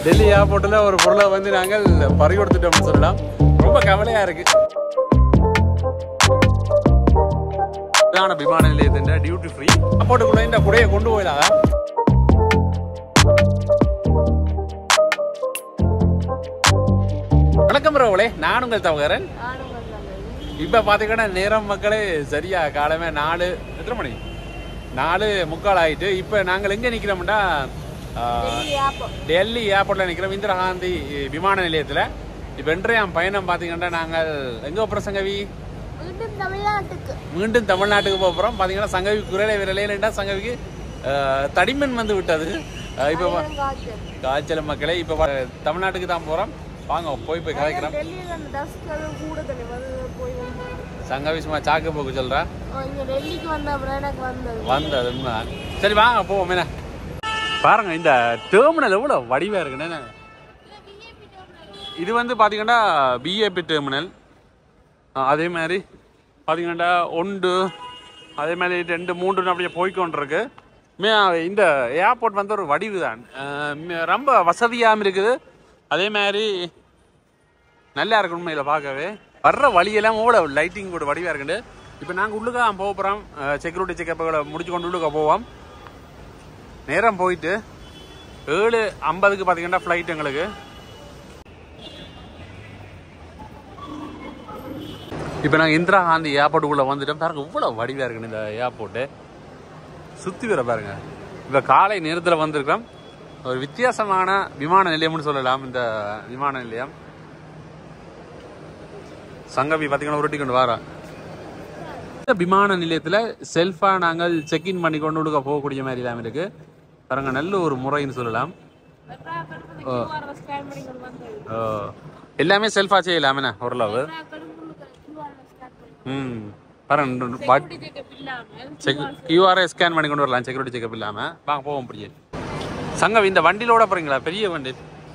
டெல்லி ஏர்போர்ட்டில் ஒரு பொருளை வந்து நாங்கள் பறி கொடுத்துட்டோம்னு சொல்லலாம் ரொம்ப கவலையா இருக்கு இதான விமான நிலையத்தின் டியூட்டி ஃப்ரீ ஏர்போர்ட்டுக்குள்ள இந்த குடையை கொண்டு போயிடாதா வணக்கம் ரவளே நான் உங்கள் தவகரன் இப்ப பாத்தீங்கன்னா நேரம் மக்களே சரியா காலமே நாலு எத்தனை மணி நாலு முக்கால் ஆயிட்டு இப்ப நாங்கள் எங்க நிக்கிறோம்னா ஆஹ், டெல்லி ஏர்போர்ட்ல நிக்கிறோம் இந்திரா காந்தி விமான நிலையத்துல இப்ப இன்றையாம் பயணம் பாத்தீங்கன்னா நாங்கள் எங்க போறோம் சங்கவி மீண்டும் தமிழ்நாட்டுக்கு மீண்டும் தமிழ்நாட்டுக்கு போக போறோம் பாத்தீங்கன்னா சங்கவி குரலை விரலையிலண்டா சங்கவிக்கு ஆஹ், தடிமன் வந்து விட்டது ஆஹ், இப்ப பா- காய்ச்சல் காய்ச்சல் மக்களே இப்ப பா- தமிழ்நாட்டுக்கு தான் போறோம் வாங்க போய் போய் கதைக்கிறோம் டெல்லியில் அந்த டஸ்ட் அது கூட தண்ணி வந்து போய் வந்து சங்கவி சும்மா சாக்கு போக்கு சொல்றா ஆ, இங்க டெல்லிக்கு வந்த அப்புறம் எனக்கு வந்தது வந்தது உண்மைதான். சரி வாங்க போவோம் என்ன பாருங்க இந்த டெர்மினல் எவ்வளோ வடிவா இருக்குன்னு இது வந்து பார்த்தீங்கன்னா பிஏபி டெர்மினல் அதே மாதிரி பார்த்தீங்கன்னா ஒன்று அதே மாதிரி ரெண்டு மூன்று அப்படியே போய்க்கொண்டிருக்கு மே இந்த ஏர்போர்ட் வந்து ஒரு வடிவு தான் அஹ் ம- ரொம்ப வசதியாகவும் இருக்குது அதே மாதிரி நல்லா இருக்கு உண்மையில் பார்க்கவே வர்ற வழியெல்லாம் கூட லைட்டிங் கூட வடிவாக இருக்குண்டு இப்போ நாங்கள் உள்ளுக்கா போக போகிறோம் செக்யூரிட்டி செக்கப்புகளை முடிச்சு கொண்டு உள்ளுக்க போவோம் நேரம் போயிட்டு ஏழு ஐம்பதுக்கு பார்த்தீங்கன்னா ஃப்ளைட் எங்களுக்கு இப்போ நாங்கள் இந்திரா காந்தி ஏர்போர்ட்டுக்குள்ளே வந்துட்டோம் பாருங்க இவ்வளோ வடிவாக இருக்குன்னு இந்த ஏர்போர்ட்டு சுற்றி வர பாருங்க இப்போ காலை நேரத்தில் வந்திருக்கிறோம் ஒரு வித்தியாசமான விமான நிலையம்னு சொல்லலாம் இந்த விமான நிலையம் சங்கவி பார்த்தீங்கன்னா உருட்டி கொண்டு வாரா இந்த விமான நிலையத்தில் செல்ஃபாக நாங்கள் செக்இன் பண்ணி கொண்டு உள்ள போகக்கூடிய மாதிரி எல்லாம் இருக்கு பாருங்க நல்ல ஒரு முறைன்னு சொல்லலாம் ஸ்கேன் பண்ணி கொண்டு வந்தது ஓ, எல்லாமே செல்ஃபாக செய்யலாமே ஓரளவு ம் பாருங்க பட் செக்கப் இல்லாமல் செக் கியூஆரை ஸ்கேன் பண்ணி கொண்டு வரலாம் செக்யூரிட்டி செக்அப் இல்லாமல் வாங்க போவோம் அப்படியே சங்கம் இந்த வண்டியிலோட போறீங்களா பெரிய வண்டி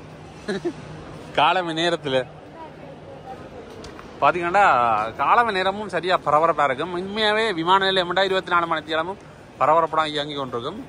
காலம நேரத்தில் பார்த்தீங்கன்னா காலம நேரமும் சரியா பரபரப்பாக இருக்கும் உண்மையாகவே விமான நிலையம் இருபத்தி நாலு மணி நேரமும் பரபரப்படம் இயங்கி கொண்டிருக்கும்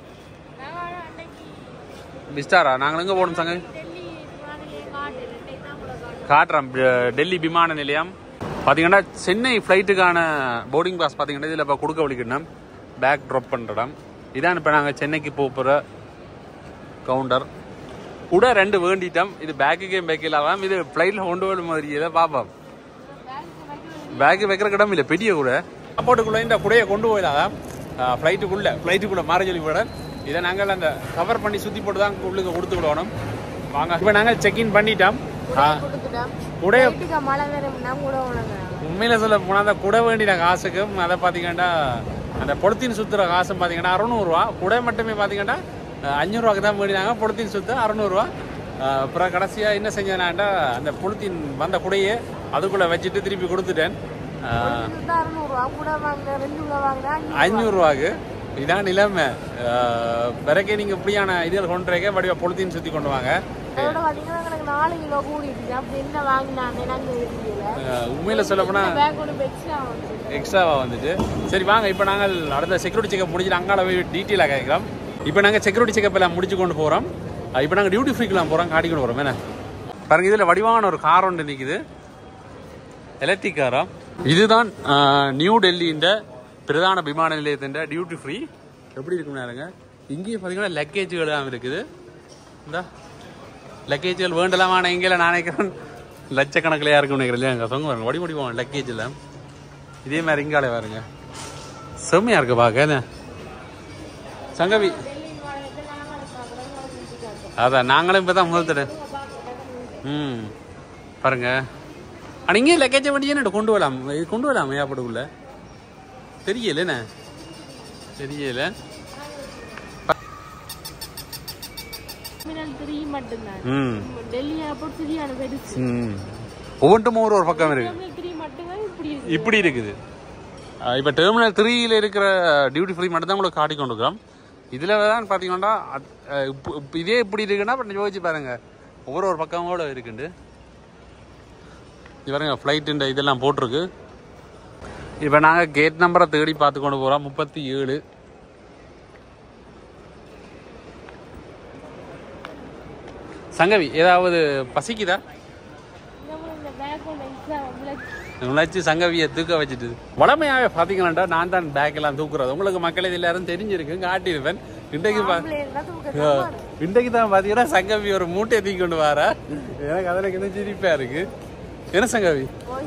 பிஸ்டாரா நாங்கள் எங்கே போகணும் சங்க டெல்லி விமானிலே காட்டு ரெண்டை தான் கூட காட்டு காட்டுறோம் டெ- டெல்லி விமான நிலையம் பார்த்தீங்கன்னா சென்னை ஃப்ளைட்டுக்கான போர்டிங் பாஸ் பார்த்தீங்கன்னா இதில் இப்போ கொடுக்க வலிக்கணும் பேக் ட்ராப் பண்ணுற இடம் இதான் இப்போ நாங்கள் சென்னைக்கு போக போகிற கவுண்டர் கூட ரெண்டு வேண்டிட்டோம் இது பேக்குக்கே பேக் இல்லாமல் இது ஃப்ளைட்டில் கொண்டு வர மாதிரி இதை பார்ப்போம் பேக்கு வைக்கிற இடம் இல்லை பெரிய கூட போட்டுக்குள்ளே இந்த குடையை கொண்டு போயிடாதான் ஃப்ளைட்டுக்குள்ளே ஃப்ளைட்டுக்குள்ளே மாற சொல்லி போட இதை நாங்கள் அந்த கவர் பண்ணி சுற்றி போட்டு தான் உள்ளுக்கு கொடுத்து விடணும் வாங்க இப்போ நாங்கள் செக்இன் பண்ணிட்டோம் ஆ கொடுத்துட்டோம் உடைய வீட்டுக்கு மழை வேணும்னா கூட உணங்குறாங்க உண்மையில சொல்ல போனால் அந்த குடை வேண்டின காசுக்கும் அதை பார்த்தீங்கன்னா அந்த பொழுத்தின் சுத்துற காசும் பார்த்தீங்கன்னா அறநூறுவா குடை மட்டுமே பார்த்தீங்கன்னா அஞ்சூறுவாக்கு தான் வேண்டினாங்க பொழுத்தின் சுத்து அறநூறுவா அஹ் அப்புறம் கடைசியாக என்ன செஞ்சேனாண்டா அந்த பொழுத்தின் வந்த குடையை அதுக்குள்ளே வச்சுட்டு திருப்பி கொடுத்துட்டேன் அஹ் அறுநூறுவா கூட வாங்கின ரெண்டு கூட வாங்கினா அஞ்சூறுரூவாக்கு இதான் நிலைமை அஹ் பிறகே நீங்கள் இப்படியான இதில் கொண்டு வரீங்க வடிவ பொழுத்தின் சுற்றி கொண்டு வாங்க அதோட பாத்தீங்கன்னா எனக்கு நாலு கிலோ கூடிட்டு அப்படி என்ன வாங்கினாங்க நாங்க தெரியல அஹ் உண்மையில சொல்ல போனால் பேக் ஒன்று பெக்ஸ்ட்ரா வந்து எக்ஸ்ட்ராவா வந்துட்டு சரி வாங்க இப்போ நாங்கள் அடுத்த செக்யூரிட்டி செக்அப் முடிச்சுட்டு அங்கால போய் டீட்டெயிலாக கேட்குறோம் இப்போ நாங்கள் செக்யூரிட்டி செக்அப் எல்லாம் முடிச்சு கொண்டு போகிறோம் இப்போ நாங்கள் டியூட்டி ஃப்ரீக்கெலாம் போகிறோம் காட்டி கொண்டு போகிறோம் என்ன பாருங்க இதில் வடிவான ஒரு கார் ஒன்று நிற்குது எலக்ட்ரிக் காரா இதுதான் நியூ டெல்லியின் பிரதான விமான நிலையத்தின் டியூட்டி ஃப்ரீ எப்படி இருக்குன்னு பாருங்க இங்கேயும் பார்த்தீங்கன்னா லக்கேஜுகள் எல்லாம் இருக்குது இந்த லக்கேஜுகள் வேண்டலாமான இங்கே நான் நினைக்கிறேன் லட்சக்கணக்கில் யாருக்கும் நினைக்கிறேன் இல்லையா அங்கே சொங்க பாருங்க வடி வடிவான் லக்கேஜ் எல்லாம் இதே மாதிரி இங்காலே பாருங்க செம்மையா இருக்கு பார்க்க என்ன சங்கவி அதான் நாங்களும் இப்போ தான் முதல் தடவை ம் பாருங்க ஆனால் இங்கே லக்கேஜை வண்டி என்ன கொண்டு வரலாம் இது கொண்டு வரலாம் ஏற்படுக்குள்ள தெரியல என்ன தெரியல டெர்மினல் த்ரீ மட்டும்தான் ம் டெல்லி ஏர்போர்ட் சரியான பெருசு ம் ஒவ்வொன்றும் ஒரு ஒரு பக்கம் இருக்கு டெர்மினல் த்ரீ மட்டும்தான் இப்படி இருக்கு இப்படி இருக்குது அஹ் இப்ப டெர்மினல் த்ரீல இருக்கிற டியூட்டி ஃப்ரீ மட்டும் தான் உங்களுக்கு காட்டி கொண்டிருக்கிறோம் இதுல தான் பாத்தீங்கன்னா அத்- அஹ் இப்ப- இப்ப இதே இப்படி இருக்குன்னா அப்புறம் யோசிச்சு பாருங்க ஒவ்வொரு ஒரு பக்கமோட இருக்குண்டு இது பாருங்க ஃப்ளைட் இதெல்லாம் போட்டிருக்கு இப்போ நாங்கள் கேட் நம்பரை தேடி பார்த்து கொண்டு போகிறோம் முப்பத்தி ஏழு சங்கவி ஏதாவது பசிக்குதா நம்ம இந்த பேக் ஒன்று எக்ஸ்ட்ரா உழைச்சி சங்கவியை தூக்க வச்சுட்டு வளமையாவே பாத்தீங்கன்னா நான் தான் பேக் எல்லாம் தூக்குறது உங்களுக்கு மக்கள் இது எல்லாரும் தெரிஞ்சிருக்கு காட்டியிருப்பேன் இன்றைக்கு பா- இன்றைக்கு தான் பாத்தீங்கன்னா சங்கவி ஒரு மூட்டையை தூக்கி கொண்டு வாரா எனக்கு அதில் கொஞ்சம் சிரிப்பா இருக்கு என்ன சங்கவி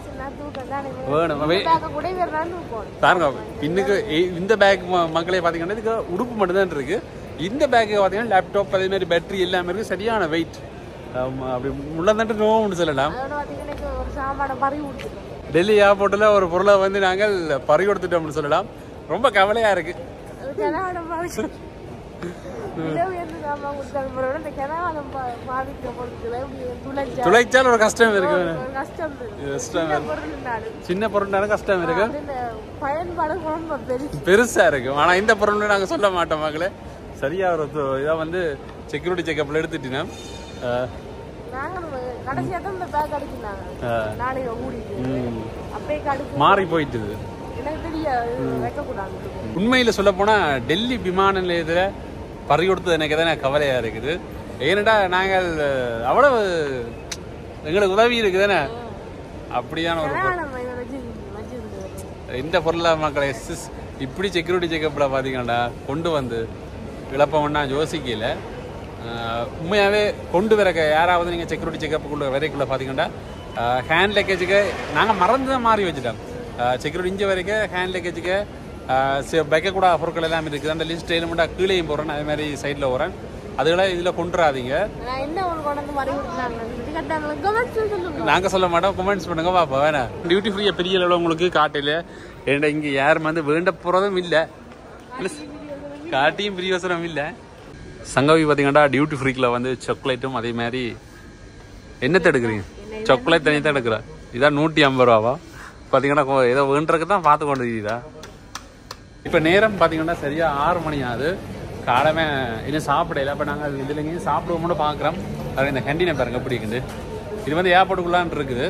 வேணும் வே- கூட வேறு தூக்கம் பாருங்க இன்னைக்கு இ- இந்த பேக் மக்களே பாத்தீங்கன்னா இதுக்கு உடுப்பு மட்டும்தான் இருக்கு இந்த பேக்கு பாத்தீங்கன்னா லேப்டாப் அதே மாதிரி பேட்டரி எல்லாமே இருக்கு சரியான வெயிட் அப்படி உள்ளதாட்டு நோவுன்னு சொல்லலாம் அதோட பார்த்தீங்கன்னா எனக்கு ஒரு சாமான பறி கொடுத்துருக்கோம் டெல்லி ஏர்போர்ட்டில் ஒரு பொருளை வந்து நாங்கள் பறி கொடுத்துட்டோம்னு சொல்லலாம் ரொம்ப கவலையா இருக்கு அது கனகாலம் பாவிச்சு விலை உயர்ந்த சாமான் கொடுத்தாலும் பரவாயில்ல இந்த கனகாலம் பாவிக்கிற பொருட்களை இப்படி துளைச்சா துளைச்சால் ஒரு கஷ்டம் இருக்கு ஒரு கஷ்டம் இருக்கு கஷ்டம் சின்ன பொருள்னாலும் சின்ன பொருள்னாலும் கஷ்டம் இருக்கு அது இந்த பயன்பாடு ரொம்ப பெருசு பெருசா இருக்கு ஆனா இந்த பொருள் நாங்க சொல்ல மாட்டோம் மகளே சரியா ஒரு து- இதா வந்து செக்யூரிட்டி செக்அப்ல எடுத்துட்டீங்கன்னா அஹ், நாங்களும் கடைசியாக தான் இந்த பேக் அடிக்கிறாங்க அஹ், நாளைக்கு கூடிட்டு ம், அப்பயே கடுப்பு மாறி போயிட்டுது எனக்கு தெரியாது வைக்கக்கூடாது உண்மையில சொல்ல போனா டெல்லி விமான நிலையத்துல பறி கொடுத்தது எனக்கு தான் கவலையா இருக்குது ஏனடா நாங்கள் அவ்வளவு எங்களுக்கு உதவி இருக்குதானே அப்படியான ஒரு பொருள். நம்ம இதை வச்சு வச்சிருந்தது இந்த பொருளை மக்களை சிஸ் இப்படி செக்யூரிட்டி செக்கப்பில் பார்த்தீங்கன்னா கொண்டு வந்து இழப்பம்னா யோசிக்கல ஆஹ் உண்மையாகவே கொண்டு வரக்க யாராவது நீங்கள் செக்யூரிட்டி செக்கப்புக்குள்ள வரைக்குள்ள பார்த்தீங்கன்னா ஹேண்ட் லக்கேஜுக்கு நாங்கள் மறந்து தான் மாறி வச்சுட்டோம் செக்யூரிட்டி இஞ்ச வரைக்கும் ஹேண்ட் லக்கேஜுக்கு வைக்கக்கூட பொருட்கள் எல்லாம் இருக்குது அந்த லிஸ்ட் எலிமெண்ட்டாக கீழேயும் போகிறேன் அதே மாதிரி சைடில் போகிறேன் அதுகளை இதில் கொண்டுறாதீங்க நான் என்ன ஒரு கொண்டு வந்து மறி கொடுத்தாங்க இது கட்டாங்க கமெண்ட்ஸ் சொல்லுங்க நாங்க சொல்ல மாட்டோம் கமெண்ட்ஸ் பண்ணுங்க பாப்பா வேணாம் டியூட்டி ஃப்ரீயா பெரிய அளவில் உங்களுக்கு காட்டல ஏன்டா இங்க யாரும் வந்து வேண்ட போறதும் இல்ல Plus, காட்டியும் பிரியோசனம் இல்ல சங்கவி பாத்தீங்கன்னா டியூட்டி ஃப்ரீக்ல வந்து சாக்லேட்டும் அதே மாதிரி என்னத்தை எடுக்கிறீங்க சாக்லேட் தனி தான் எடுக்கிறா இதான் நூற்றி ஐம்பது ரூபாவா பாத்தீங்கன்னா கொ- ஏதோ வேண்டதுக்கு தான் பார்த்து கொண்டு இருக்கீதா இப்போ நேரம் பார்த்தீங்கன்னா சரியா ஆறு மணி ஆகுது காலமே இன்னும் சாப்பிடல அப்போ நாங்கள் இதில் எங்கேயும் சாப்பிடுவோம்னு பார்க்குறோம் அது இந்த கேண்டீனை பாருங்க எப்படி இருக்குது இது வந்து ஏர்போர்ட்டுக்குள்ளான் இருக்குது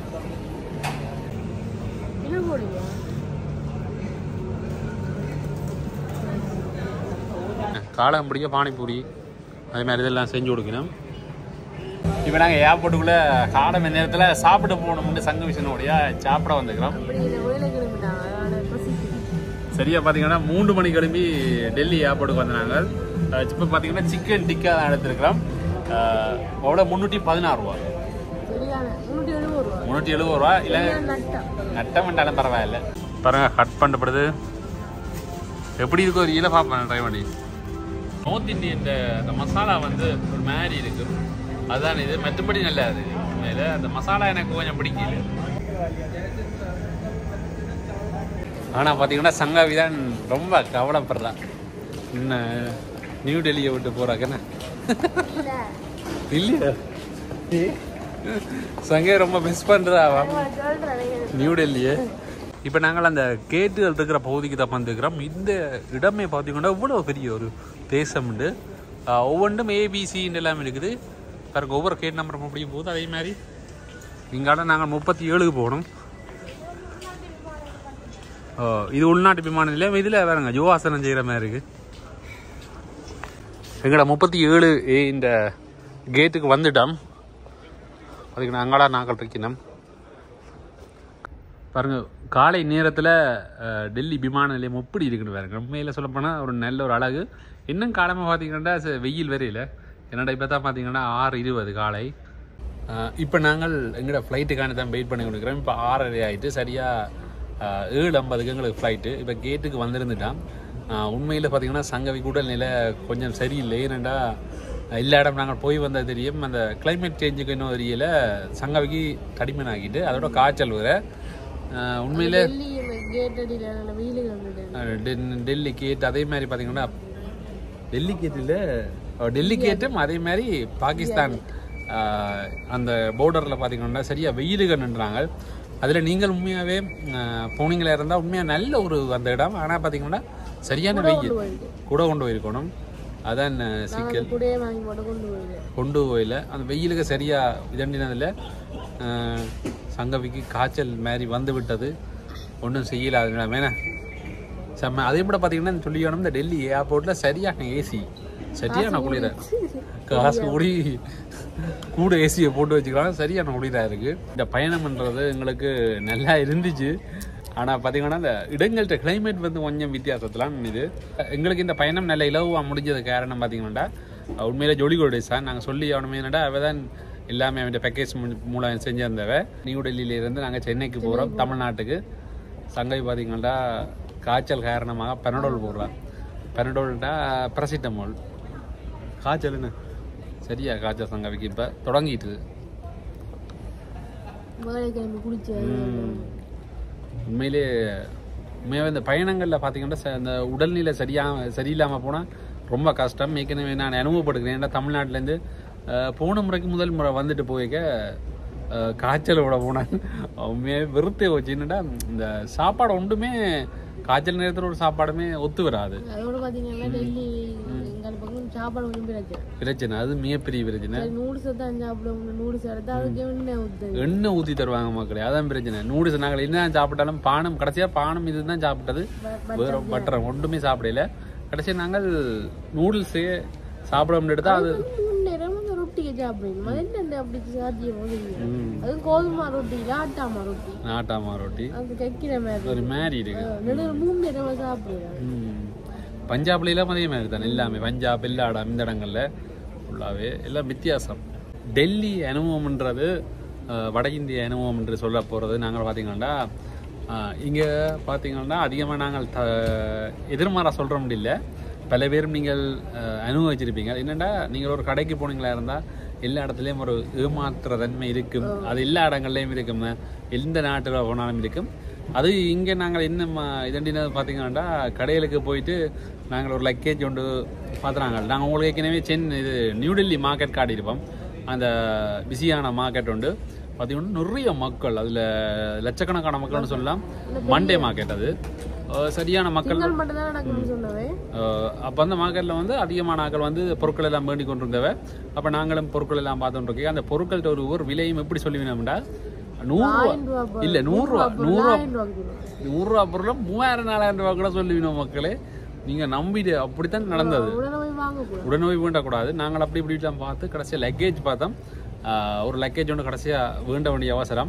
இது போடுங்க காலம் பிடிக்க பானிபூரி அதே மாதிரி இதெல்லாம் செஞ்சு கொடுக்கணும் இப்போ நாங்கள் ஏர்போர்ட்டுக்குள்ளே காலம் நேரத்தில் சாப்பிட போகணும்னு சங்க விஷயனுடைய சாப்பிட வந்துக்கிறோம் அப்படி இந்த வேலை கிளம்பிட்டாங்க அதோட பசிக்கு சரியா பார்த்தீங்கன்னா மூன்று மணி கிளம்பி டெல்லி ஏர்போர்ட்டுக்கு வந்தாங்க இப்போ பார்த்தீங்கன்னா சிக்கன் டிக்கா தான் எடுத்துருக்கிறோம் அவ்வளோ முந்நூற்றி பதினாறு ரூபா சரியான முன்னூற்றி எழுபது ரூபா முந்நூற்றி எழுபது ரூபா இல்லை சரியான நட்டம் நட்டம் பண்ணாலும் பரவாயில்ல பாருங்க கட் பண்ணப்படுது எப்படி இருக்கும் ஒரு இலை பார்ப்பேன் ட்ரை பண்ணி நார்த் இந்தியன் அந்த மசாலா வந்து ஒரு மாதிரி இருக்கு அதான் இது மற்றபடி நல்லா இருக்கு உண்மையில அந்த மசாலா எனக்கு கொஞ்சம் பிடிக்கல ஆனா பாத்தீங்கன்னா சங்காவி தான் ரொம்ப கவலைப்படுறான் இன்னும் நியூ டெல்லியை விட்டு போறாக்கன்னு இல்லை இல்லையா சங்கே ரொம்ப மிஸ் பண்றா சொல்கிறேன் நியூ டெல்லியே இப்போ நாங்கள் அந்த கேட்டுகள் இருக்கிற பகுதிக்கு தான் வந்துக்கிறோம் இந்த இடமே பார்த்தீங்கன்னா இவ்வளோ பெரிய ஒரு தேசம் உண்டு ஆஹ் ஒவ்வொன்றும் ஏபிசின்னு எல்லாம் இருக்குது பாருங்க ஒவ்வொரு கேட் நம்பர் முடியும் போது அதே மாதிரி இங்கால நாங்கள் முப்பத்தி ஏழுக்கு போகணும் ஓ, இது உள்நாட்டு விமான நிலையம் இதில் வேறுங்க யோகாசனம் செய்கிற மாதிரி இருக்கு எங்கடா முப்பத்தி ஏழு ஏ இந்த கேட்டுக்கு வந்துட்டோம் அதுக்கு நாங்களா நாங்கள் இருக்கணும் பாருங்க காலை நேரத்தில் டெல்லி விமான நிலையம் எப்படி இருக்குன்னு பாருங்க உண்மையில் சொல்லப்போனால் ஒரு நல்ல ஒரு அழகு இன்னும் காலமாக பார்த்தீங்கன்னா ச- வெயில் வரையில என்னடா இப்போ தான் பார்த்தீங்கன்னா ஆறு இருபது காலை இப்போ நாங்கள் எங்களோட ஃப்ளைட்டுக்கான தான் வெயிட் பண்ணி கொடுக்குறோம் இப்போ ஆறரை ஆயிட்டு சரியாக ஏழு ஐம்பதுக்கு எங்களுக்கு ஃப்ளைட்டு இப்போ கேட்டுக்கு வந்திருந்துட்டான் உண்மையில் பார்த்தீங்கன்னா சங்கவி கூடல் நிலை கொஞ்சம் சரியில்லை ஏனெண்டா எல்லா இடம் நாங்கள் போய் வந்தது தெரியும் அந்த climate சேஞ்சுக்கு இன்னும் தெரியல சங்கவிக்கு தடிமன் ஆகிட்டு அதோட காய்ச்சல் வர ஆஹ் உண்மையிலே டெல்லி கேட் அடியில் நல்ல வெயில் கிளம்பிட்டு அஹ் டென்- டெல்லி கேட் அதே மாதிரி பார்த்தீங்கன்னா டெல்லி கேட்டில் டெல்லி கேட்டும் அதே மாதிரி பாகிஸ்தான் ஆஹ் அந்த பார்டரில் பார்த்தீங்கன்னா சரியா வெயிலுக்கு நின்றாங்க அதில் நீங்கள் உண்மையாகவே போனீங்களா இருந்தால் உண்மையாக நல்ல ஒரு அந்த இடம் ஆனால் பார்த்தீங்கன்னா சரியான வெயில் கூட கொண்டு போயிருக்கணும் அதான் அஹ், சிக்கல் கூடயே வாங்கி போட்டு கொண்டு போயிடுறேன் கொண்டு போயில அந்த வெயிலுக்கு சரியா இதண்டினதில் சங்கவிக்கு காய்ச்சல் மாதிரி வந்து விட்டது ஒன்றும் செய்யல அது வேணா செம்ம அதே கூட பார்த்தீங்கன்னா சொல்லியோணும் இந்த டெல்லி ஏர்போர்ட்டில் சரியான ஏசி சரியான குளிர காசு கூடி கூட ஏசியை போட்டு வச்சுக்கலாம் சரியான குளிராக இருக்குது இந்த பயணம்ன்றது எங்களுக்கு நல்லா இருந்துச்சு ஆனால் பார்த்தீங்கன்னா இந்த இடங்கள்ட்ட கிளைமேட் வந்து கொஞ்சம் வித்தியாசத்துலாம் இது எங்களுக்கு இந்த பயணம் நல்ல இலவாக முடிஞ்சது காரணம் பார்த்தீங்கன்னா உண்மையிலே ஜோலிகோட சார் நாங்கள் சொல்லி அவனுமே என்னடா அவ தான் எல்லாமே அவன் பேக்கேஜ் மூலம் செஞ்சிருந்தவ நியூ டெல்லியிலேருந்து நாங்கள் சென்னைக்கு போகிறோம் தமிழ்நாட்டுக்கு சங்கை பார்த்தீங்கன்னா காய்ச்சல் காரணமாக பெனடோல் போடுறான் பெனடோல்டா பிரசிட்டமோல் காய்ச்சல் என்ன சரியா காய்ச்சல் சங்கவிக்கு இப்போ தொடங்கிட்டு முதலே கிளம்பி குளிச்சு உண்மையிலே உண்மையாகவே இந்த பயணங்களில் பார்த்தீங்கன்னா ச- இந்த உடல்நிலை சரியா சரியில்லாமல் போனால் ரொம்ப கஷ்டம் ஏற்கனவே நான் அனுபவப்படுகிறேன் ஏன்னா தமிழ்நாட்டிலேருந்து போன முறைக்கு முதல் முறை வந்துட்டு போய்க்க அஹ், காய்ச்சலோட போனேன் உண்மையாக வெறுத்தே போச்சு என்னடா இந்த சாப்பாடு ஒன்றுமே காய்ச்சல் நேரத்தில் ஒரு சாப்பாடுமே ஒத்து வராது அதோட பாத்தீங்கன்னா டெல்லி எங்கள் பக்கம் சாப்பாடு கொஞ்சம் பிரச்சனை பிரச்சனை அது மிகப்பெரிய பிரச்சனை சரி நூடுல்ஸ் தான் சாப்பிடுவோம் நூடுல்ஸ் எடுத்து அதுக்கு என்ன ஊத்துது எண்ணெய் ஊற்றி தருவாங்க மக்களே அதான் பிரச்சனை நூடுல்ஸ் நாங்கள் என்ன சாப்பிட்டாலும் பானம் கடைசியாக பானம் இதுதான் சாப்பிட்டது வேற பட்டர் ஒன்றுமே சாப்பிடல கடைசியாக நாங்கள் நூடுல்ஸே சாப்பிட எடுத்தா அது மூணு நேரம் அந்த ரொட்டியை சாப்பிடுவோம் அது என்ன அப்படி சாத்தியம் போதுங்க ம், அது கோதுமை ரொட்டி ஆட்டாமா ரொட்டி நாட்டாமா ரொட்டி அது கைக்கிற மாதிரி ஒரு மாதிரி இருக்கு நடுவில் மூணு நேரம் சாப்பிடுவேன் ம். பஞ்சாப்லாம் அதே மாதிரி தான் எல்லாமே பஞ்சாப் எல்லா இடம் இந்த இடங்கள்ல ஃபுல்லாகவே எல்லாம் வித்தியாசம் டெல்லி அனுபவம்ன்றது அஹ், வட இந்திய அனுபவம் என்று சொல்ல போகிறது நாங்கள் பார்த்தீங்கன்னா இங்கே பார்த்தீங்கன்னா அதிகமாக நாங்கள் த எதிர்மாறா சொல்கிற முடியல பல பேரும் நீங்கள் அஹ், அனுபவிச்சிருப்பீங்க என்னென்னா நீங்கள் ஒரு கடைக்கு போனீங்களா இருந்தால் எல்லா இடத்துலையும் ஒரு ஏமாத்துற தன்மை இருக்கும் அது எல்லா இடங்கள்லையும் இருக்கும் எந்த நாட்டில் போனாலும் இருக்கும் அது இங்கே நாங்கள் என்ன இதண்டின பார்த்தீங்கன்னா கடைகளுக்கு போயிட்டு நாங்கள் ஒரு லக்கேஜ் ஒன்று பார்த்துறாங்க நாங்கள் உங்களுக்கு ஏற்கனவே சென்னை இது நியூ டெல்லி மார்க்கெட் காட்டியிருப்போம் அந்த பிஸியான மார்க்கெட் உண்டு பார்த்தீங்கன்னா நிறைய மக்கள் அதில் லட்சக்கணக்கான மக்கள்னு சொல்லலாம் மண்டே மார்க்கெட் அது அஹ் சரியான மக்கள் திங்கள் மட்டும் தான் நடக்கும்னு சொன்னவே அப்போ அந்த மார்க்கெட்டில் வந்து அதிகமான ஆட்கள் வந்து பொருட்கள் எல்லாம் வேண்டி கொண்டிருந்தவ அப்போ நாங்களும் பொருட்கள் எல்லாம் பார்த்துட்டு இருக்கோம் அந்த பொருட்கள்கிட்ட ஒரு ஒரு விலையும் எப்படி சொல்லுவீங்கன்னா நூறுரூவா ஆயிரம் ரூபா பொருள். இல்லை நூறுரூவா நூறுரூவா ஆயிரம் ரூபாய்க்கு சொல்லுவேன். நூறுரூவா பொருள் மூவாயிரம் நாலாயிரம் ரூபா கூட சொல்லுவீங்க மக்களே நீங்கள் நம்பிட்டு அப்படித்தான் நடந்தது உடனே போய் வாங்கக்கூடாது உடனே வேண்டக்கூடாது நாங்கள் அப்படி இப்படிலாம் பார்த்து கடைசியாக லக்கேஜ் பார்த்தோம் ஆஹ் ஒரு லக்கேஜ் ஒன்று கடைசியாக வேண்ட வேண்டிய அவசரம்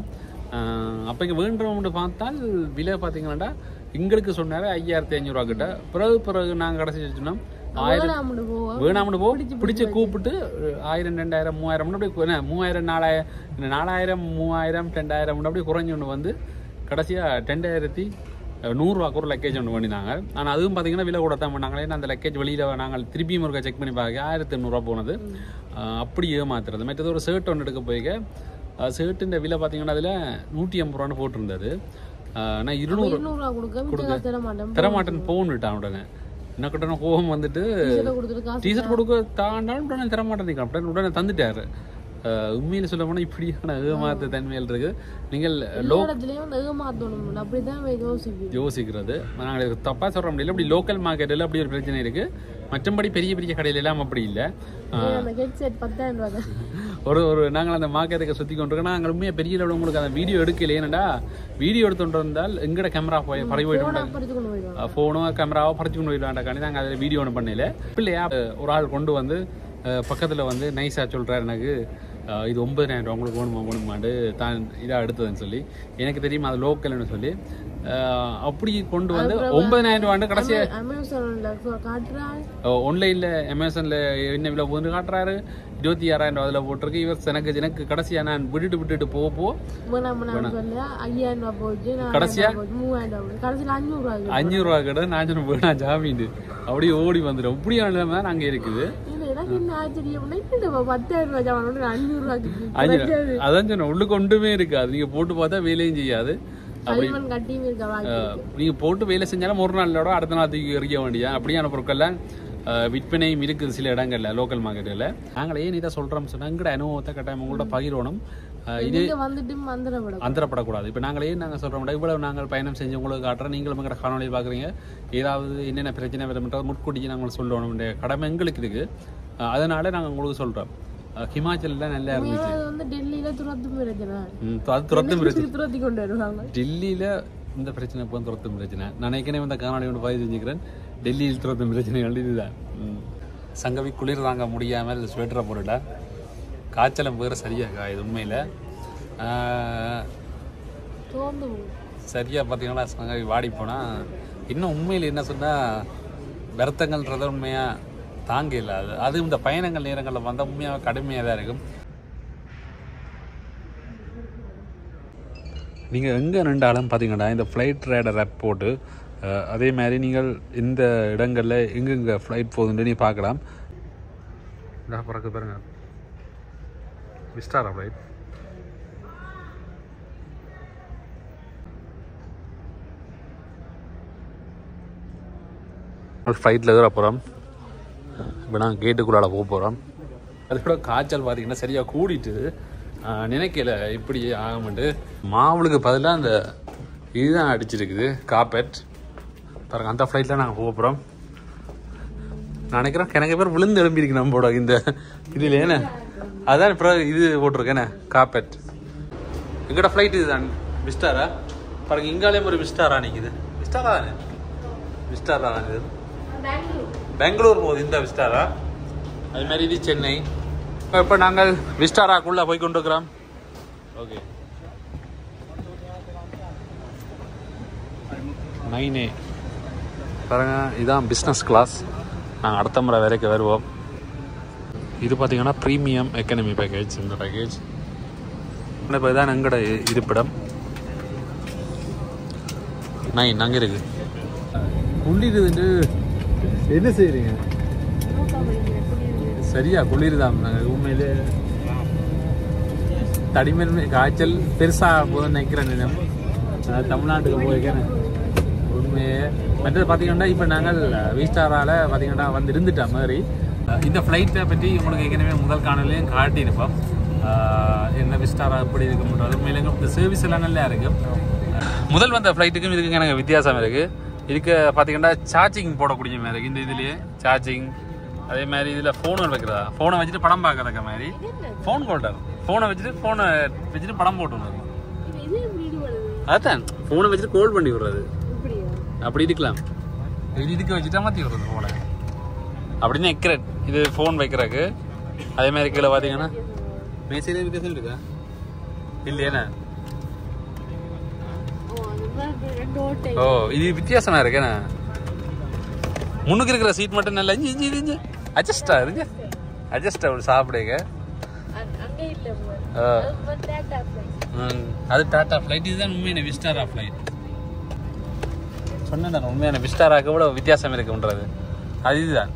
அப்போ இங்கே வேண்டுறோம்னு பார்த்தால் விலை பார்த்தீங்கன்னா எங்களுக்கு சொன்னார் ஐயாயிரத்தி ஐநூறுரூவா கிட்ட பிறகு பிறகு நாங்கள் கடைசி சொன்னோம் ஆயிரம் வேணாம்னு போவோம் வேணாம்னு போ பிடிச்சு கூப்பிட்டு ஆயிரம் ரெண்டாயிரம் மூவாயிரம் அப்படி கு- என்ன, மூவாயிரம் நாலாயிரம் இந்த நாலாயிரம் மூவாயிரம் ரெண்டாயிரம் அப்படியே குறைஞ்சு ஒன்று வந்து கடைசியாக ரெண்டாயிரத்தி நூறுரூவாக்கு ஒரு லக்கேஜ் ஒன்று பண்ணினாங்க ஆனால் அதுவும் பார்த்தீங்கன்னா விலை கூட தான் பண்ணாங்க ஏன்னா அந்த லக்கேஜ் வெளியில் நாங்கள் திருப்பியும் ஒருக்கா செக் பண்ணி பார்க்க ஆயிரத்தி எண்ணூறுரூவா போனது அஹ் அப்படி ஏமாத்துறது மற்றது ஒரு ஷர்ட் ஒன்று எடுக்க போய்க்க ஷர்ட்டுன்ற விலை பார்த்தீங்கன்னா அதில் நூற்றி ஐம்பது ரூபான்னு போட்டிருந்தது அஹ் நான் இருநூறு இருநூறுவா கொடுக்க மிச்சம் காசு தர மாட்டேன் தரமாட்டேன்னு போன்னுட்டான் உடனே என்ன கிட்ட கோபம் வந்துட்டு இதை கொடுத்துட்டு காசு டீசர்ட் கொடுக்க தாண்டாலும் உடனே தர மாட்டேன் உடனே உடனே தந்துட்டாரு அஹ் உண்மையில சொல்ல போனால் இப்படியான ஏமாத்து தன்மையில் இருக்கு நீங்கள் எல்லா இடத்துலயும் வந்து ஏமாத்தணும் அப்படிதான் யோசிப்போம் யோசிக்கிறது நாங்கள் தப்பாக சொல்ற முடியல அப்படி லோக்கல் மார்க்கெட்டில் அப்படி ஒரு பிரச்சனை இருக்கு மற்றபடி பெரிய பெரிய கடையில எல்லாம் அப்படி இல்லை அந்த ஹெட்செட் பத்தாயிரம் ரூபா தான் ஒரு ஒரு நாங்கள் அந்த மார்க்கெட்டுக்கு சுற்றி கொண்டிருக்கோம் நாங்கள் உண்மையாக பெரிய அளவில் உங்களுக்கு அந்த வீடியோ எடுக்கல ஏன்னடா வீடியோ எடுத்துட்டு இருந்தால் எங்கட கேமரா போய் பறவை போயிட்டு போனா பறித்து கொண்டு போயிடுவாங்க ஃபோனோ கேமராவோ பறிச்சு கொண்டு போயிடலாண்டாக்காண்டி நாங்கள் அதில் வீடியோ ஒன்று பண்ணல இல்லையா ஒரு ஆள் கொண்டு வந்து பக்கத்தில் வந்து நைஸாக சொல்கிறார் எனக்கு அஹ், இது ஒன்பதாயிரம் ரூபா உங்களுக்கு வேணுமா வேணுமாண்டு தான் இதாக எடுத்ததுன்னு சொல்லி எனக்கு தெரியுமா அது லோக்கல்னு சொல்லி அஹ், அப்படி கொண்டு வந்து ஒன்பதாயிரம் ரூபாண்டு கடைசி அமேசான்ல காட்டுறான் ஆன்லைனில் அமேசானில் என்ன விலை போகுதுன்னு காட்டுறாரு இருபத்தி ஆறாயிரம் ரூபா அதில் போட்டிருக்கு இவர் எனக்கு எனக்கு கடைசியாக நான் விட்டுட்டு விட்டுட்டு போக போ வேணாம் வேணாம் சொல்லி ஐயாயிரம் ரூபா போச்சு கடைசியா? நாலாயிரம் ரூபா போச்சு, மூவாயிரம் ரூபா போச்சு. கடைசியில் அஞ்சூறு ரூபா ஆகுது. அஞ்சூறுரூவா கடை நான் சொன்ன வேணா ஜாமீன் அப்படியே ஓடி வந்துடும் இப்படியான நிலைமை தான் அங்கே இருக்குது இது எனக்கு என்ன ஆச்சரியம்னா என்னடா பத்தாயிரம் ரூபாய் ஜாமான் அஞ்சூறு ரூபாய்க்கு அஞ்சு குறைஞ்சது. அதான் சொன்னேன் உள்ளுக்கு ஒன்றுமே இருக்காது நீங்க போட்டு பார்த்தா வேலையும் செய்யாது களிமண் கட்டியும் இருக்க வாங்கி நீங்க போட்டு வேலை செஞ்சாலும் ஒரு நாளோட அடுத்த நாள் தூக்கி எறிய வேண்டியது அப்படியான பொருட்கள்லாம் அஹ், விற்பனையும் இருக்குது சில இடங்கள்ல லோக்கல் மார்க்கெட்டில் நாங்கள் ஏன் இதை சொல்றோம் சொன்னா எங்கட அனுபவத்தை கட்டாயம் உங்களோட பகிரணும் அஹ், இது நீங்க வந்துட்டு வந்துடப்படும் அந்தரப்படக்கூடாது இப்போ நாங்கள் ஏன் நாங்கள் சொல்கிறோம் இவ்வளவு நாங்கள் பயணம் செஞ்சு உங்களுக்கு காட்டுறோம் நீங்களும் எங்கட காணொலி பார்க்குறீங்க ஏதாவது என்னென்ன பிரச்சனை வரும்ன்றது முட்கூட்டிக்கு நாங்கள் சொல்லணும் கடமை எங்களுக்கு இருக்குது அஹ், அதனால நாங்கள் உங்களுக்கு சொல்கிறோம் ஹிமாச்சலில் நல்லா இருந்துச்சு அது வந்து டெல்லியில துரத்து பிரச்சனை ம், அது துரத்தும் பிரச்சனை துரத்தி கொண்டு வருவாங்க டெல்லியில் இந்த பிரச்சனை இப்போ துரத்தும் பிரச்சனை நான் ஏற்கனவே இந்த காணொலி ஒன்று பதிவு செஞ்சுக்கிறேன் டெல்லியில் துரத்தும் பிரச்சனைகள் இதுதான் ம். சங்கவி குளிர் தாங்க முடியாமல் ஸ்வெட்டரை போட்டுட்டா காய்ச்சலும் வேறு சரியாக இது உண்மையில் தோந்து சரியாக பார்த்தீங்கன்னா சங்கவி வாடி போனால் இன்னும் உண்மையில் என்ன சொன்னால் வருத்தங்கள்ன்றத உண்மையாக தாங்க இல்லை அது அது இந்த பயணங்கள் நேரங்களில் வந்தால் உண்மையாக கடுமையாக தான் இருக்கும் நீங்கள் எங்கே நின்றாலும் பார்த்தீங்கன்னா இந்த ஃப்ளைட் ரைடர் ஆப் போட்டு அஹ், அதே மாதிரி நீங்கள் இந்த இடங்களில் எங்கெங்கே ஃப்ளைட் போகுதுன்னு நீ பார்க்கலாம் இதா பிறகு பாருங்க விஸ்டாரா ஃப்ளைட் ஒரு ஃப்ளைட்டில் எதிர போகிறோம் இப்போ நான் கேட்டுக்குள்ளால போக போகிறோம் அதோட காய்ச்சல் பார்த்தீங்கன்னா சரியாக கூடிட்டு ஆஹ், நினைக்கல இப்படி ஆகும்ட்டு மாவுளுக்கு பதிலாக அந்த இதுதான் அடிச்சிருக்குது காப்பெட் பாருங்க அந்த ஃப்ளைட்டில் நாங்கள் போக போகிறோம் நான் நினைக்கிறேன் எனக்கு பேர் விழுந்து எழும்பியிருக்கு நம்மளோட இந்த இதில் என்ன அதான் இப்போ இது போட்டிருக்கேனே காப்பெட் எங்கட ஃப்ளைட் இதுதான் விஸ்டாரா பாருங்க இங்காலேயும் ஒரு விஸ்டாரா நிற்குது விஸ்டாரா தானே விஸ்டாரா தான் இது பெங்களூர் பெங்களூர் போகுது இந்த விஸ்டாரா அது மாதிரி இது சென்னை இப்போ நாங்கள் விஸ்டாராக்குள்ளே போய் கொண்டு இருக்கிறோம் ஓகே நைனே பாருங்க இதான் பிஸ்னஸ் கிளாஸ் நாங்கள் அடுத்த முறை வரைக்கும் வருவோம் இது பார்த்தீங்கன்னா ப்ரீமியம் எக்கனமி பேக்கேஜ் இந்த பேக்கேஜ் இப்போ இதான் எங்களோட இ- இருப்பிடம் நைன் அங்கே இருக்கு குளிருதுன்னு என்ன செய்றீங்க சரியா குளிர்தான் நாங்கள் உண்மையிலே தடிமன் காய்ச்சல் பெருசாக போதும்னு நினைக்கிறேன் நான் அஹ் தமிழ்நாட்டுக்கு போயிருக்கேன் உண்மையே மற்றது பார்த்தீங்கன்னா இப்போ நாங்கள் வீஸ்டாரால பார்த்தீங்கன்னா வந்து இருந்துட்டோம் மாதிரி அஹ் இந்த ஃப்ளைட்டை பற்றி உங்களுக்கு ஏற்கனவே முதல் காணலையும் காட்டியிருப்போம் அஹ் என்ன விஸ்டாரா எப்படி இருக்குன்றது உண்மையிலே இந்த சர்வீஸ் எல்லாம் நல்லா இருக்கு முதல் வந்த ஃப்ளைட்டுக்கும் இதுக்கும் எனக்கு வித்தியாசம் இருக்குது இதுக்கு பார்த்தீங்கன்னா சார்ஜிங் போடக்கூடிய மாதிரி இருக்குது இந்த இதுலேயே சார்ஜிங் அதே மாதிரி இதில் ஃபோன் வைக்கிறதா ஃபோனை வச்சுட்டு படம் பார்க்கறக்க மாதிரி ஃபோன் ஹோல்டர் ஃபோனை வச்சுட்டு ஃபோனை வச்சுட்டு படம் போட்டு விடுறது இது எப்படி ஈடுபடுது அதான் ஃபோனை வச்சுட்டு கால் பண்ணி விடுறது இப்படியா அப்படி இருக்கலாம் இது இதுக்கு வச்சுட்டா மாற்றி விடுறது ஃபோனை அப்படின்னு எக்ரேட் இது ஃபோன் வைக்கிறதுக்கு அதே மாதிரி கீழே பார்த்தீங்கன்னா மேசையிலே வித்தியாசம் இருக்கா இல்லையாண்ணே ஓ அந்த மாதிரி ரெண்டு ஓட்டை ஓ இது வித்தியாசமா இருக்கேண்ணே முன்னுக்கு இருக்கிற சீட் மட்டும் நல்லா இஞ்சி இஞ்சி இஞ்சி அட்ஜஸ்டா இருங்க அட்ஜஸ்ட் ஆகும் சாப்பிடுங்க அங்க- அங்க இல்ல போல. ஆ. அது வந்து டாடா flight. ம், அது டாடா ஃப்ளைட் இதுதான் உண்மையான விஸ்டாரா ஃப்ளைட் சொன்னேன் நான் உண்மையான விஸ்டாராக்கு கூட வித்தியாசம் இருக்குன்றது அது இதுதான்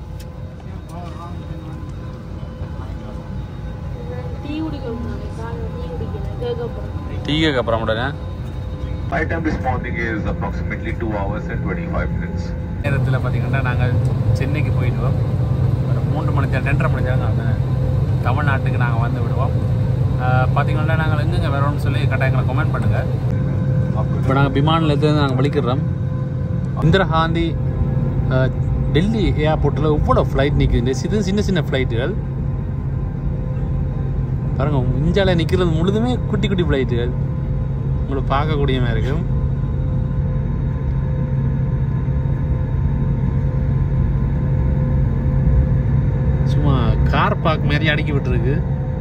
டீ குடிக்கணும் நானு. காலைல டீ குடிக்கல. கேட்க போறேன். டீக்கு அப்புறம் உடனே My time this morning is approximately 2 hours and 25 minutes. நேரத்தில் பார்த்தீங்கன்னா நாங்கள் சென்னைக்கு போயிடுவோம் ஒரு மூன்று மணி நேரம் ரெண்டரை மணி நேரம் நாங்கள் தமிழ்நாட்டுக்கு நாங்கள் வந்து விடுவோம் பார்த்தீங்கன்னா நாங்கள் எங்கெங்கே வரோம்னு சொல்லி கரெக்டாக எங்களை கமெண்ட் பண்ணுங்கள் இப்போ நாங்கள் விமான நிலையத்துலேருந்து நாங்கள் வலிக்கிறோம் இந்திரா காந்தி அஹ், டெல்லி ஏர்போர்ட்டில் இவ்வளோ ஃப்ளைட் நிற்குது சின்ன சின்ன சின்ன ஃப்ளைட்டுகள் பாருங்க இந்தியாவில் நிற்கிறது முழுதுமே குட்டி குட்டி ஃப்ளைட்டுகள் உங்களுக்கு பார்க்கக்கூடிய மாதிரி இருக்கும் சும்மா கார் பார்க் மாதிரி அடுக்கி விட்டுருக்கு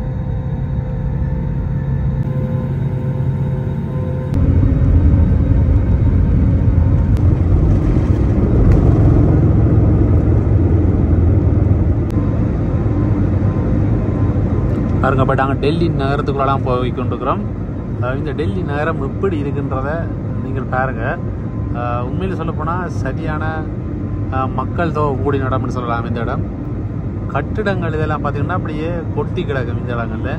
பாருங்க பட் நாங்கள் டெல்லி நகரத்துக்குள்ளலாம் போய் கொண்டிருக்கிறோம் அஹ் இந்த டெல்லி நகரம் எப்படி இருக்குன்றத நீங்கள் பாருங்க அஹ் உண்மையில் சொல்லப்போனால் சரியான அஹ், மக்கள் தொகை கூடிய இடம்னு சொல்லலாம் இந்த இடம் கட்டிடங்கள் இதெல்லாம் பார்த்தீங்கன்னா அப்படியே கொட்டி கிடக்கும் இந்த இடங்கள்ல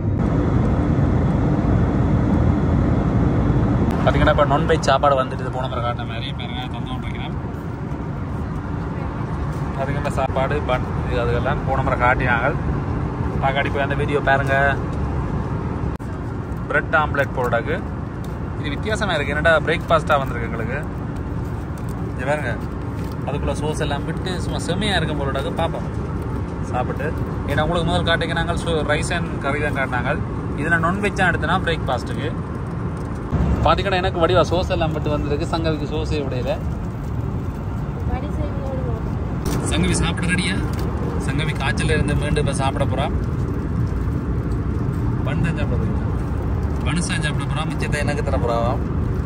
பார்த்தீங்கன்னா இப்போ நான்வெஜ் சாப்பாடு வந்துட்டு போன பிறகு காட்டின மாதிரி பாருங்க தந்து கொண்டிருக்கிறேன் அதுக்கெல்லாம் சாப்பாடு பன் இது அதுக்கெல்லாம் போன முறை காட்டினாங்க பார்க்காடி போய் அந்த வீடியோ பாருங்க பிரெட் ஆம்லெட் போடுறாக்கு இது வித்தியாசமாக இருக்குது என்னடா பிரேக்ஃபாஸ்ட்டாக வந்திருக்கு எங்களுக்கு இது பாருங்க அதுக்குள்ளே சோஸ் எல்லாம் விட்டு சும்மா செம்மையாக இருக்கும் போடுறாக்கு பார்ப்போம் சாப்பிட்டு ஏன்னா உங்களுக்கு முதல் காட்டிங்க நாங்கள் சோ ரைஸ் அண்ட் கறி தான் காட்டினாங்க இதில் நான்வெஜ்ஜாக எடுத்தனா பிரேக்ஃபாஸ்ட்டுக்கு பார்த்தீங்கன்னா எனக்கு வடிவா சோஸ் எல்லாம் விட்டு வந்திருக்கு சங்கவிக்கு சோஸே விடையில வடி செய்து ஓடுவோம். சங்கவி சாப்பிட ரெடியா சங்கவி காய்ச்சல் இருந்து மீண்டும் இப்போ சாப்பிட போகிறான் பன் தான் சாப்பிட போறீங்க பனு தான் சாப்பிட போகிறோம் மிச்சத்தை எனக்கு தர போகிறான்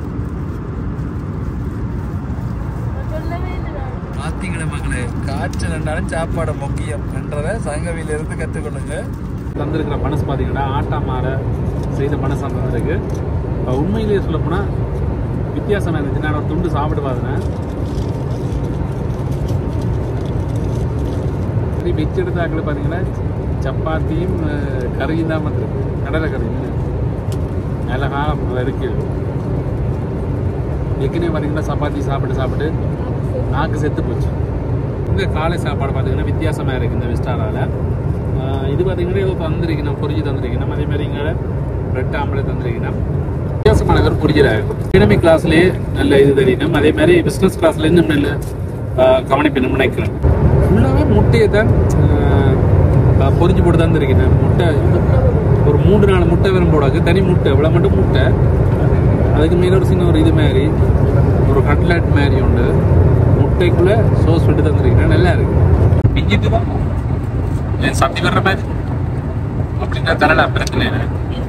நான் சொல்லவே இல்லை நான். பார்த்தீங்களே மக்களே காய்ச்சல் ரெண்டாலும் சாப்பாடு முக்கியம் என்றதை சங்கவில இருந்து கற்றுக்கொள்ளுங்க தந்திருக்கிற பனஸ் பார்த்தீங்கன்னா ஆட்டா மாற செய்த பனஸ் தந்திருக்கு இப்போ உண்மையிலேயே சொல்ல போனால் வித்தியாசம் இருந்துச்சு நான் ஒரு துண்டு சாப்பிட்டு பார்த்தேன் சரி மிச்ச எடுத்தாக்கில் பார்த்தீங்கன்னா சப்பாத்தியும் அஹ், கறியும் தான் வந்துருக்கு கடலை கறி நல்ல காலம் இருக்குது ஏற்கனவே பார்த்தீங்கன்னா சப்பாத்தி சாப்பிட்டு சாப்பிட்டு நாக்கு செத்து போச்சு இந்த காலை சாப்பாடு பார்த்தீங்கன்னா வித்தியாசமாக இருக்குது இந்த விஸ்டாரால ஆஹ் இது பார்த்தீங்கன்னா ஏதோ தந்திருக்கணும் பொரிஞ்சு தந்திருக்கணும் அதே மாதிரி இங்கே பிரெட் ஆம்லெட் தந்திருக்கணும் வித்தியாசமான ஒரு பொரிஜராக எக்கனமிக் கிளாஸ்லேயே நல்ல இது தெரியணும் அதே மாதிரி பிஸ்னஸ் கிளாஸ்ல இன்னும் நல்ல ஆஹ் கவனிப்பினும் நினைக்கிறேன் ஃபுல்லாகவே முட்டையை தான் ஆஹ் ஆஹ் பொரிஞ்சு போட்டு தந்திருக்கணும் முட்டை ஒரு மூன்று நாலு முட்டை வரும் போடாது தனி முட்டை இவ்வளோ மட்டும் முட்டை அதுக்கு மேலே ஒரு சின்ன ஒரு இது மாதிரி ஒரு கட்லட் மாதிரி உண்டு முட்டைக்குள்ள சோஸ் விட்டு தந்துருக்கீங்க நல்லா இருக்கு பிஞ்சிட்டு தான் ஏன் சத்தி வர்ற மாதிரி அப்படின்னா தரலாம் பிரச்சனை இல்லை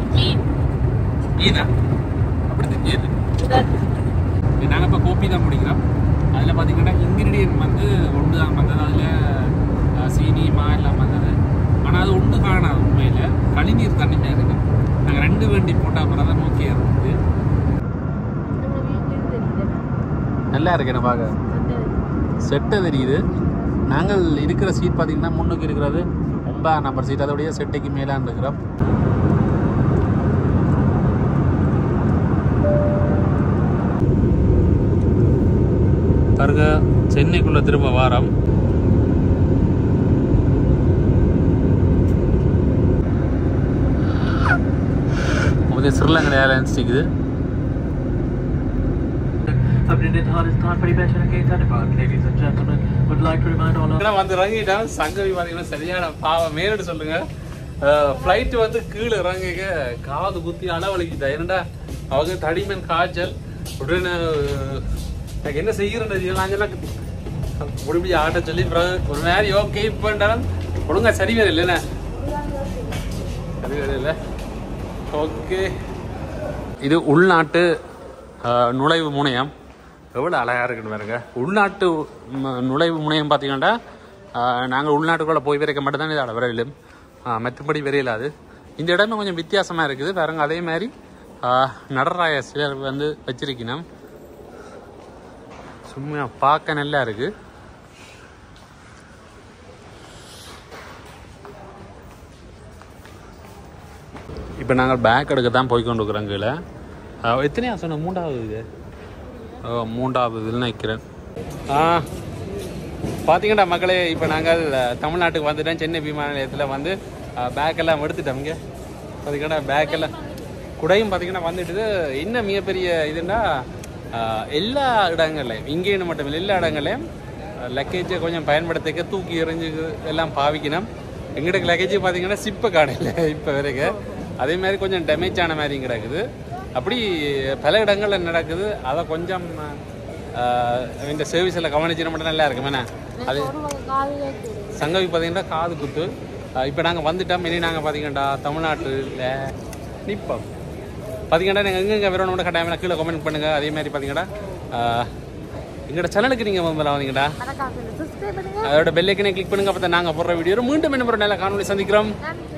மீனா அப்படி தெரியாது நாங்கள் இப்போ கோப்பி தான் பிடிக்கிறோம் அதில் பார்த்தீங்கன்னா இன்க்ரீடியன்ட் வந்து ஒன்று தான் வந்தது அதில் சீனி மா எல்லாம் வந்தது ஆனால் அது ஒன்று காணாது உண்மையில் கழிநீர் தண்ணியாக இருக்கு நாங்கள் ரெண்டு வண்டி போட்டால் அப்புறம் தான் ஓகே இருந்தது நம்ம வீட்டுக்கு தெரியல. நல்லா இருக்கு என்ன பார்க்க அந்த செட்டை தெரியுது நாங்கள் இருக்கிற சீட் பார்த்தீங்கன்னா முன்னுக்கு இருக்கிறது ஒன்பதாம் நம்பர் சீட் அதோடைய செட்டைக்கு மேலான் இருக்கிறோம் பாருங்க சென்னைக்குள்ள திரும்ப வாரம் முந்தைய ஸ்ரீலங்கா ஏர்லைன்ஸ் இருக்குது Submitted hardest time for the best again Taliban. Ladies and gentlemen, would like to remind all of வந்து இறங்கிட்டான் சங்கவி பார்த்தீங்கன்னா சரியான பாவம் மேலிட்டு சொல்லுங்க ஃப்ளைட் வந்து கீழே இறங்கிக்க காது குத்தி அளவழிக்கிட்டா என்னடா அவங்க தடிமன் காய்ச்சல் உடனே அஹ், எனக்கு என்ன செய்யறேன் நாங்கெல்லாம் முடிஞ்சு ஆட்ட சொல்லி பிறகு ஒரு மாதிரி ஓகே இப்போன்றாலும் ஒழுங்கா சரி வேறு இல்லைண்ணே சரி வேறு இல்லை ஓகே இது உள்நாட்டு அஹ், நுழைவு முனையம் எவ்வளோ அழகாக இருக்குன்னு பாருங்க உள்நாட்டு ம- நுழைவு முனையம் பார்த்தீங்கன்னா நாங்கள் உள்நாட்டுக்குள்ளே போய் வரைக்க மட்டும்தான் இது வரையிலும் மற்றபடி வரையிலாது இந்த இடமே கொஞ்சம் வித்தியாசமாக இருக்குது பாருங்க அதே மாதிரி அஹ், நடராய சிலர் வந்து வச்சிருக்கணும் சும்மா பார்க்க நல்லா இருக்கு இப்போ நாங்கள் பேக் எடுக்க தான் போய் கொண்டு இருக்கிறோம் கீழே அஹ், எத்தனையா சொன்ன மூன்றாவது இது ஓ, மூன்றாவது இதில் நிற்கிறேன் ஆ பார்த்தீங்கன்னா மக்களே இப்போ நாங்கள் அஹ், தமிழ்நாட்டுக்கு வந்துட்டோம் சென்னை விமான நிலையத்தில் வந்து பேக் எல்லாம் எடுத்துட்டோம் இங்கே பார்த்தீங்கன்னா பேக் எல்லாம் குடையும் பார்த்தீங்கன்னா வந்துட்டு என்ன மிகப்பெரிய இதுன்னா அஹ், எல்லா இடங்கள்லையும் இங்கேன்னு மட்டும் இல்லை எல்லா இடங்கள்லையும் லக்கேஜை கொஞ்சம் பயன்படுத்திக்க தூக்கி எறிஞ்சு எல்லாம் பாவிக்கணும் எங்கிட்ட லக்கேஜ் பார்த்தீங்கன்னா சிப்பை காணல இப்போ வரைக்கும் அதே மாதிரி கொஞ்சம் டேமேஜ் ஆன மாதிரி கிடக்குது அப்படி பல இடங்கள்ல நடக்குது அதை கொஞ்சம் ஆஹ், இந்த சர்வீஸில் கவனிச்சுனா மட்டும் நல்லா இருக்கும் என்ன அது ஒரு வகை காது கேட்குது. சங்கவி பார்த்தீங்கன்னா காது குத்து இப்போ நாங்கள் வந்துட்டோம் இனி நாங்கள் பார்த்தீங்கன்னா தமிழ்நாட்டில் நிற்போம் பார்த்தீங்கன்னா நீங்கள் எங்கெங்கே வரணும்னு கட்டாயம் கீழே கமெண்ட் பண்ணுங்கள் அதே மாதிரி பார்த்தீங்கன்னா ஆஹ், எங்களோட சேனலுக்கு நீங்கள் முதல்ல வந்தீங்கடா மறக்காம subscribe பண்ணுங்க அதோட பெல்லைக்கனே கிளிக் பண்ணுங்க அப்போ தான் நாங்கள் போடுற வீடியோ மீண்டும் என்ன நல்ல காணொலி சந்திக்கிறோம் நன்றி